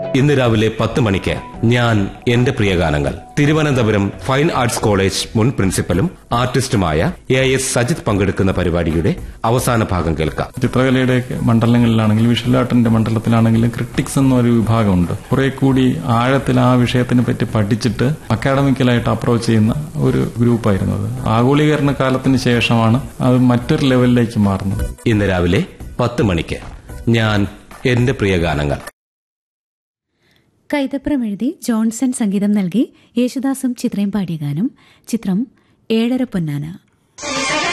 ഇന്ന് രാവിലെ പത്ത് മണിക്ക് ഞാൻ എന്റെ പ്രിയഗാനങ്ങൾ തിരുവനന്തപുരം ഫൈൻ ആർട്സ് കോളേജ് മുൻ പ്രിൻസിപ്പലും ആർട്ടിസ്റ്റുമായ എ എസ് സജിത് പങ്കെടുക്കുന്ന പരിപാടിയുടെ അവസാന ഭാഗം കേൾക്കാം ചിത്രകലയുടെ മണ്ഡലങ്ങളിലാണെങ്കിലും വിഷ്വൽ ആർട്ടിന്റെ മണ്ഡലത്തിലാണെങ്കിലും ക്രിട്ടിക്സ് എന്നൊരു വിഭാഗമുണ്ട് കുറെ കൂടി ആഴത്തിൽ ആ വിഷയത്തിനെ പറ്റി പഠിച്ചിട്ട് അക്കാഡമിക്കലായിട്ട് അപ്രോച്ച് ചെയ്യുന്ന ഒരു ഗ്രൂപ്പായിരുന്നു അത് ആഗോളീകരണ കാലത്തിന് ശേഷമാണ് അത് മറ്റൊരു ലെവലിലേക്ക് മാറുന്നത് ഇന്ന് രാവിലെ പത്ത് മണിക്ക് ഞാൻ എന്റെ പ്രിയഗാനങ്ങൾ കൈതപ്രം എഴുതി ജോൺസൺ സംഗീതം നൽകി യേശുദാസും ചിത്രയും പാടിയ ഗാനം ചിത്രം ഏഴര പൊന്നാന ശ്രീകര